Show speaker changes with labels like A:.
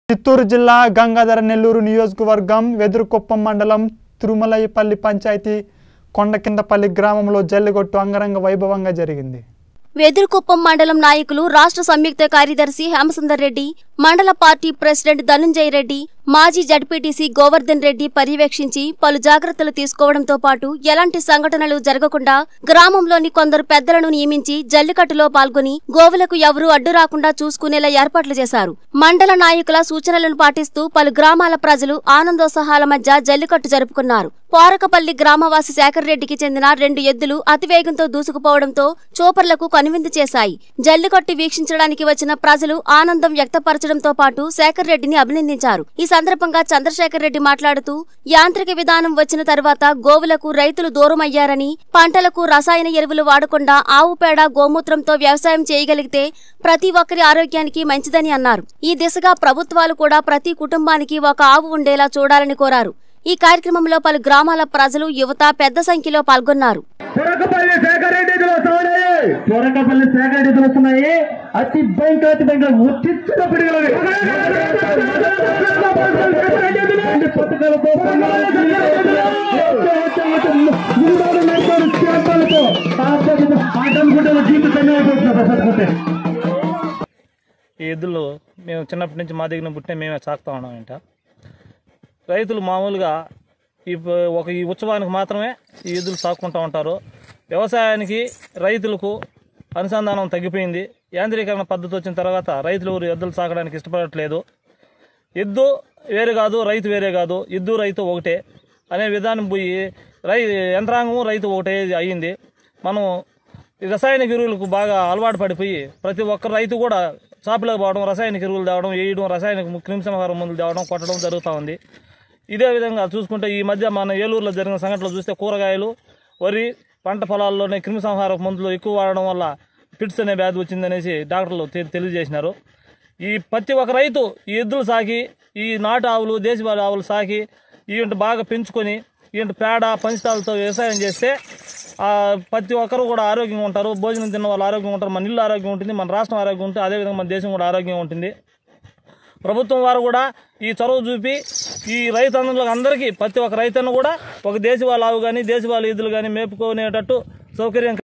A: చిత్తూరు జిల్లా గంగాధర నెల్లూరు నియోజకవర్గం వెదురుకుప్పం మండలం తిరుమలైపల్లి పంచాయతీ కొండకిందపల్లి గ్రామంలో జల్లిగొట్టు అంగరంగ వైభవంగా జరిగింది
B: వెదురుకుప్పం మండలం నాయకులు రాష్ట్ర సంయుక్త కార్యదర్శి హేమసుందర్ రెడ్డి మండల పార్టీ ప్రెసిడెంట్ ధనుంజయ రెడ్డి మాజీ జడ్పీటీసీ గోవర్ధన్ రెడ్డి పర్యవేక్షించి పలు జాగ్రత్తలు తీసుకోవడంతో పాటు ఎలాంటి సంఘటనలు జరగకుండా గ్రామంలోని కొందరు పెద్దలను నియమించి జల్లికట్టులో పాల్గొని గోవులకు ఎవరూ అడ్డు రాకుండా చూసుకునేలా ఏర్పాట్లు చేశారు మండల నాయకుల సూచనలను పాటిస్తూ పలు గ్రామాల ప్రజలు ఆనందోత్సాహాల మధ్య జల్లికట్టు జరుపుకున్నారు పోరకపల్లి గ్రామవాసి శేఖర్ రెడ్డికి చెందిన రెండు ఎద్దులు అతివేగంతో దూసుకుపోవడంతో చూపర్లకు కనువిందు చేశాయి జల్లికట్టు వీక్షించడానికి వచ్చిన ప్రజలు ఆనందం వ్యక్తపరచడంతో పాటు శేఖర్ రెడ్డిని అభినందించారు ఈ సందర్భంగా చంద్రశేఖర్ రెడ్డి మాట్లాడుతూ యాంత్రిక విధానం వచ్చిన తర్వాత గోవులకు రైతులు దూరమయ్యారని పంటలకు రసాయన ఎరువులు వాడకుండా ఆవు పేడ గోమూత్రంతో వ్యవసాయం చేయగలిగితే ప్రతి ఒక్కరి ఆరోగ్యానికి మంచిదని అన్నారు ఈ దిశగా ప్రభుత్వాలు కూడా ప్రతి కుటుంబానికి ఒక ఆవు ఉండేలా చూడాలని కోరారు ఈ కార్యక్రమంలో పలు గ్రామాల ప్రజలు యువత పెద్ద సంఖ్యలో పాల్గొన్నారు
C: పురకపల్లి సేకర్ రెడ్డి ఎదురు వస్తున్నాయి పురకపల్లి సేకర్ రెడ్డి ఎదురు వస్తున్నాయి అతి భయంకర అతి భయంకర ఉచిత పిడుగులవి పథకాలతో ఆటంకుంటే జీవితంగా అయిపోతున్నారు పట్టుకుంటే
D: ఈ ఎద్దులు మేము చిన్నప్పటి నుంచి మా దగ్గర పుట్టిన మేమే సాకుతా ఉన్నాం ఇంట రైతులు మామూలుగా ఈ ప- ఒక ఈ ఉత్సవానికి మాత్రమే ఈ ఎద్దులు సాక్కుంటూ ఉంటారు వ్యవసాయానికి రైతులకు అనుసంధానం తగ్గిపోయింది యాంత్రీకరణ పద్ధతి వచ్చిన తర్వాత రైతులు ఎవరు ఎద్దులు సాకడానికి ఇష్టపడట్లేదు ఎద్దు వేరే కాదు రైతు వేరే కాదు ఎద్దు రైతు ఒకటే అనే విధానం పోయి రై యంత్రాంగము రైతు ఒకటే అయ్యింది మనం ఈ రసాయనిక ఎరువులకు బాగా అలవాటు పడిపోయి ప్రతి ఒక్క రైతు కూడా షాపులకు పోవడం రసాయనిక ఎరువులు తేవడం వేయడం రసాయనిక క్రిమిసంహార మందులు తేవడం కొట్టడం జరుగుతూ ఉంది ఇదే విధంగా చూసుకుంటే ఈ మధ్య మన ఏలూరులో జరిగిన సంఘటనలు చూస్తే కూరగాయలు వరి పంట పొలాల్లోనే క్రిమిసంహార మందులు ఎక్కువ వాడడం వల్ల పిట్స్ అనే వ్యాధి వచ్చిందనేసి డాక్టర్లు తె- తెలియజేసినారు ఈ ప్రతి ఒక్క రైతు ఈ ఎద్దులు సాకి ఈ నాటు ఆవులు దేశవాళీ ఆవులు సాకి ఇవంటి బాగా పెంచుకొని ఇవంటి పేడ పంచతాలతో వ్యవసాయం చేస్తే ఆ, ప్రతి ఒక్కరు కూడా ఆరోగ్యంగా ఉంటారు భోజనం తిన్న వాళ్ళు ఆరోగ్యంగా ఉంటారు మన ఇల్లు ఆరోగ్యం ఉంటుంది మన రాష్ట్రం ఆరోగ్యం ఉంటుంది అదేవిధంగా మన దేశం కూడా ఆరోగ్యంగా ఉంటుంది ప్రభుత్వం వారు కూడా ఈ చొరవ చూపి ఈ రైతన్నులకు అందరికీ ప్రతి ఒక్క రైతన్ను కూడా ఒక దేశవాళీ ఆవు కానీ దేశవాళీ ఎద్దులు కానీ మేపుకునేటట్టు సౌకర్యం